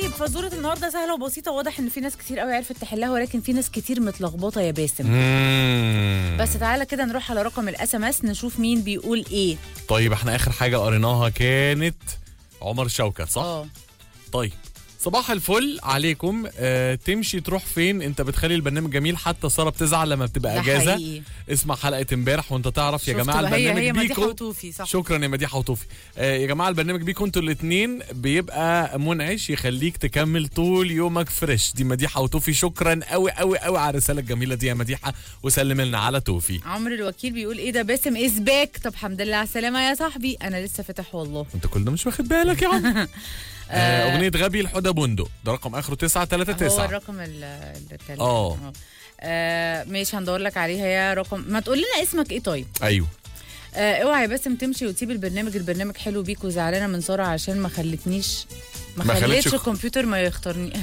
طيب فزوره النهارده سهله وبسيطه واضح ان في ناس كتير قوي عرفت تحلها ولكن في ناس كتير متلخبطه يا باسم مم. بس تعالى كده نروح على رقم الاس ام اس نشوف مين بيقول ايه طيب احنا اخر حاجه قريناها كانت عمر شوكت صح اه طيب صباح الفل عليكم اه تمشي تروح فين انت بتخلي البرنامج جميل حتى ساره بتزعل لما بتبقى ده اجازه حقيقي. اسمع حلقه امبارح وانت تعرف يا شفت جماعه بقى، هي البرنامج هي مديحه بيكو وتوفي صح شكرا يا مديحه وطوفي آه يا جماعه البرنامج بيكم انتوا الاثنين بيبقى منعش يخليك تكمل طول يومك فريش دي مديحه وتوفي شكرا قوي قوي قوي على الرساله الجميله دي يا مديحه وسلم لنا على توفي عمرو الوكيل بيقول ايه ده باسم از باك طب الحمد لله على السلامه يا صاحبي انا لسه فاتح والله انت كل ده مش واخد بالك يا عم آه، اغنيه غبي الحدى بندق ده رقم اخره 9 3 هو 9 الرقم ال- التالت اه. آه، ماشي هندور لك عليها يا رقم ما تقول لنا اسمك ايه طيب ايوه آه اوعى يا باسم تمشي وتسيب البرنامج البرنامج حلو بيك وزعلانه من ساره عشان ما خلتنيش ما ما خلتش خلتش الك- الكمبيوتر ما يختارني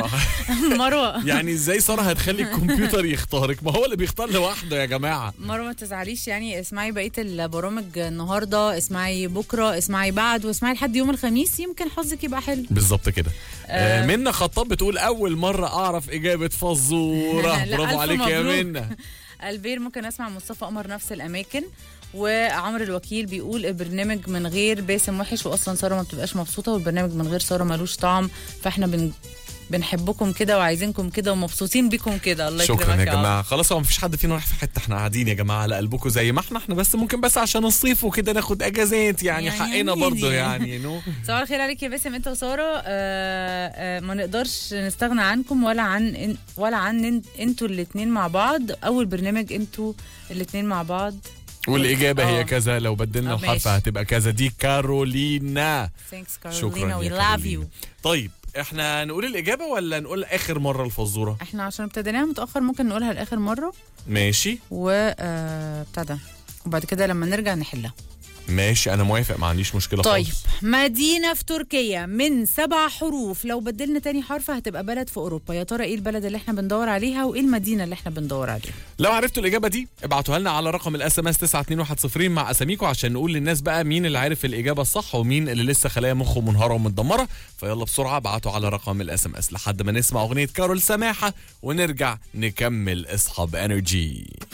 مروه يعني ازاي ساره هتخلي الكمبيوتر يختارك ما هو اللي بيختار لوحده يا جماعه مروه ما تزعليش يعني اسمعي بقيه البرامج النهارده اسمعي بكره اسمعي بعد واسمعي لحد يوم الخميس يمكن حظك يبقى حلو بالظبط كده آه منى خطاب بتقول اول مره اعرف اجابه فزوره لا، برافو ألف عليك يا مبروك. منى البير ممكن اسمع مصطفى قمر نفس الاماكن وعمرو الوكيل بيقول البرنامج من غير باسم وحش واصلا ساره ما بتبقاش مبسوطه والبرنامج من غير ساره ملوش طعم فاحنا بن بنحبكم كده وعايزينكم كده ومبسوطين بيكم كده الله شكرا يكرمك يا عمرو. جماعه خلاص هو مفيش حد فينا رايح في حته احنا قاعدين يا جماعه على قلبكم زي ما احنا احنا بس ممكن بس عشان الصيف وكده ناخد اجازات يعني, يعني حقنا يعني برضه دي. يعني نو صباح الخير عليك يا باسم انت وساره آه آه ما نقدرش نستغنى عنكم ولا عن ان ولا عن ان انتوا الاثنين مع بعض اول برنامج انتوا الاثنين مع بعض والاجابه آه. هي كذا لو بدلنا آه، الحرف ماشي. هتبقى كذا دي كارولينا ثانكس شكرا كارولينا وي يا لاف كارولينا. يو طيب احنا نقول الاجابه ولا نقول اخر مره الفزوره احنا عشان ابتديناها متاخر ممكن نقولها لاخر مره ماشي و آه، بتاع ده وبعد كده لما نرجع نحلها ماشي انا موافق ما عنديش مشكله طيب خالص مدينة في تركيا من سبع حروف لو بدلنا تاني حرف هتبقى بلد في أوروبا يا ترى إيه البلد اللي احنا بندور عليها وإيه المدينة اللي احنا بندور عليها لو عرفتوا الاجابه دي ابعتوها لنا على رقم الاس ام اس 92110 مع اساميكم عشان نقول للناس بقى مين اللي عارف الاجابه الصح ومين اللي لسه خلايا مخه منهاره ومتدمره فيلا بسرعه ابعتوا على رقم الاس ام اس لحد ما نسمع اغنيه كارول سماحه ونرجع نكمل اصحاب انرجي